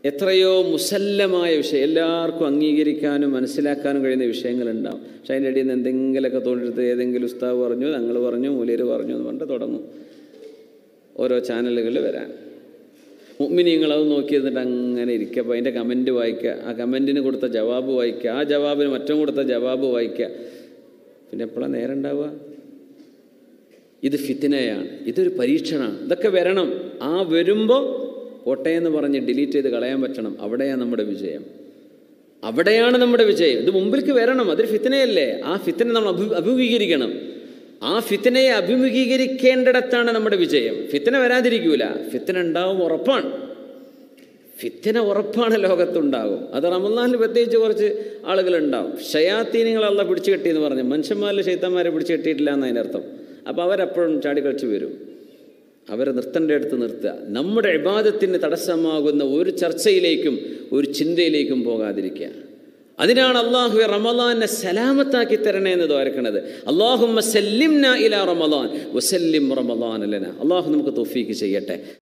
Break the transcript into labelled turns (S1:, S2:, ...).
S1: എത്രയോ മുസല്ലമായ വിഷയം എല്ലാവർക്കും അംഗീകരിക്കാനും മനസ്സിലാക്കാനും കഴിയുന്ന വിഷയങ്ങളുണ്ടാവും പക്ഷെ അതിൻ്റെ ഇടയിൽ നിന്ന് എന്തെങ്കിലുമൊക്കെ തോന്നിയെടുത്ത് ഏതെങ്കിലും ഉസ്താവ് പറഞ്ഞു ഞങ്ങൾ പറഞ്ഞു മൂലിയർ പറഞ്ഞു എന്ന് പറഞ്ഞിട്ട് തുടങ്ങും ഓരോ ചാനലുകളിൽ വരാൻ മുമ്മിനിങ്ങൾ അത് നോക്കി എന്നിട്ട് അങ്ങനെ ഇരിക്കുക അപ്പോൾ അതിൻ്റെ കമൻറ്റ് വായിക്കുക ആ കമൻറ്റിന് കൊടുത്ത ജവാബ് വായിക്കുക ആ ജവാബിന് മറ്റും കൊടുത്ത ജവാബ് വായിക്കുക പിന്നെ എപ്പോഴാണ് നേരം ഉണ്ടാവുക ഇത് ഫിത്തിനയാണ് ഇതൊരു പരീക്ഷണമാണ് ഇതൊക്കെ വരണം ആ വരുമ്പോൾ കോട്ടയെന്ന് പറഞ്ഞ് ഡിലീറ്റ് ചെയ്ത് കളയാൻ പറ്റണം അവിടെയാണ് നമ്മുടെ വിജയം അവിടെയാണ് നമ്മുടെ വിജയം ഇത് മുമ്പിലേക്ക് വരണം അതൊരു ഫിത്തനയല്ലേ ആ ഫിത്തനെ നമ്മൾ അഭി അഭിമുഖീകരിക്കണം ആ ഫിത്തനയെ അഭിമുഖീകരിക്കേണ്ടിടത്താണ് നമ്മുടെ വിജയം ഫിത്തന വരാതിരിക്കൂല ഫിത്തന ഉണ്ടാവും ഉറപ്പാണ് ഫിത്തന ഉറപ്പാണ് ലോകത്തുണ്ടാകും അത് റമദാനിൽ പ്രത്യേകിച്ച് കുറച്ച് ആളുകളുണ്ടാവും ഷയാത്തീനിങ്ങളല്ല പിടിച്ചു കെട്ടിയെന്ന് പറഞ്ഞു മനുഷ്യന്മാരിൽ ശൈത്തന്മാരെ പിടിച്ചു കെട്ടിയിട്ടില്ല എന്നതിൻ്റെ അർത്ഥം അപ്പോൾ അവരെപ്പോഴും ചാടിക്കളിച്ച് വരും അവരെ നിർത്തേണ്ട അടുത്ത് നിർത്തുക നമ്മുടെ ഇബാദത്തിന് തടസ്സമാകുന്ന ഒരു ചർച്ചയിലേക്കും ഒരു ചിന്തയിലേക്കും പോകാതിരിക്കുക അതിനാണ് അള്ളാഹു റമദാനെ സലാമത്താക്കി തരണേ എന്ന് തോരക്കണത് അള്ളാഹുമ്മ സല്ലിംന ഇല റമദാൻ വസല്ലിം റമദാൻ അല്ലന അള്ളാഹു നമുക്ക് തൊഫീക്ക് ചെയ്യട്ടെ